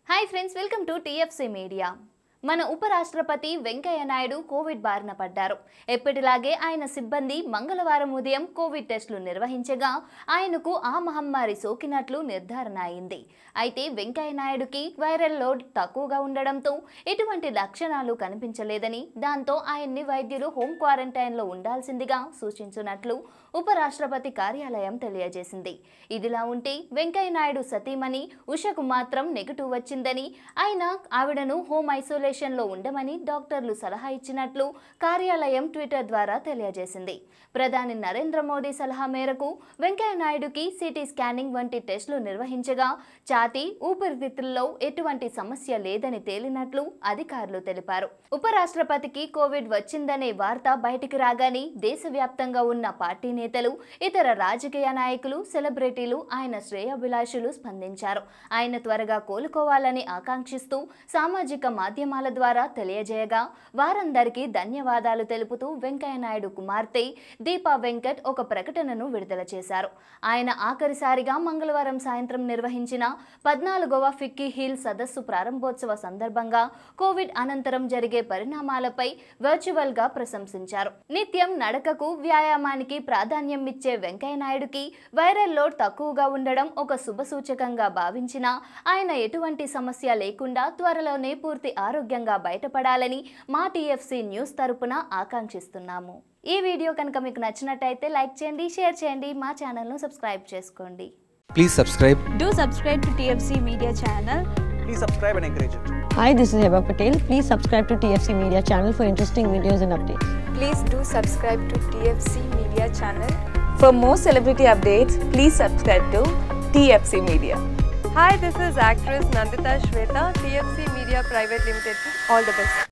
Hi friends welcome to TFC media మన ఉపరాష్ట్రపతి Venkaiah Naidu Covid బారిన పడ్డారు ఎప్పటిలాగే ఆయన సిబ్బంది మంగళవారం ఉదయం కోవిడ్ టెస్టులు నిర్వహించగా ఆయనకు ఆ మహమ్మారి సోకినట్లు నిర్ధారణ అయింది అయితే వెంకయ్య నాయుడుకి వైరల్ లోడ్ తక్కువగా ఉండడంతో ఎటువంటి లక్షణాలు కనిపించలేదని దాంతో ఆయన్ని వైద్యులు హోం క్వారంటైన్లో ఉండాల్సిందిగా సూచించినట్లు ఉపరాష్ట్రపతి కార్యాలయం తెలియజేసింది ఇదిలా ఉంటే వెంకయ్య నాయుడు సతీమణి ఉషకు మాత్రం నెగిటివ్ వచ్చిందని అయినా ఆవిడను హోమ్ ఐసోలేషన్లో ఉండమని డాక్టర్లు సలహా ఇచ్చినట్లు కార్యాలయం ట్విట్టర్ ద్వారా తెలియజేసింది ప్రధాని నరేంద్ర మోడీ సలహా మేరకు వెంకయ్య నాయుడుకి సిటీ స్కానింగ్ వంటి టెస్టులు నిర్వహించగా ఛాతీ ఊపిరితిత్తుల్లో ఎటువంటి సమస్య లేదని తేలినట్లు అధికారులు తెలిపారు ఉపరాష్ట్రపతికి కోవిడ్ వచ్చిందనే వార్త బయటికి రాగానే దేశవ్యాప్తంగా ఉన్న పార్టీ నేతలు ఇతర రాజకీయ నాయకులు సెలబ్రిటీలు ఆయన శ్రేయోభిలాషులు స్పందించారు ఆయన త్వరగా కోలుకోవాలని ఆకాంక్షిస్తూ సామాజిక మాధ్యమాల ద్వారా తెలియజేయగా వారందరికీ ధన్యవాదాలు తెలుపుతూ వెంకయ్య నాయుడు కుమార్తె దీపా వెంకట్ ఒక ప్రకటనను విడుదల చేశారు ఆయన ఆఖరిసారిగా మంగళవారం సాయంత్రం నిర్వహించిన పద్నాలుగవ ఫిక్కీ హిల్ సదస్సు ప్రారంభోత్సవ సందర్భంగా కోవిడ్ అనంతరం జరిగే పరిణామాలపై వర్చువల్ గా ప్రశంసించారు నిత్యం నడకకు వ్యాయామానికి ప్రాధాన్యం ఇచ్చే వెంకయ్య నాయుడుకి వైరల్ లోడ్ తక్కువగా ఉండడం ఒక శుభ సూచకంగా భావించిన ఆయన ఎటువంటి సమస్య లేకుండా త్వరలోనే పూర్తి ఆరోగ్యంగా బయటపడాలని మా టీఎఫ్సీ న్యూస్ తరపున ఆకాంక్షిస్తున్నాము ఈ వీడియో కనుక మీకు నచ్చినట్టయితే లైక్ చేయండి షేర్ చేయండి మా ఛానల్ను సబ్స్క్రైబ్ చేసుకోండి Please subscribe. Do subscribe to TFC Media channel. please subscribe and encourage it. Hi, this is Heba Patel. Please subscribe to TFC Media channel for interesting videos and updates. Please do subscribe to TFC Media channel. For more celebrity updates, please subscribe to TFC Media. Hi, this is actress Nandita Shweta, TFC Media Private Limited. All the best.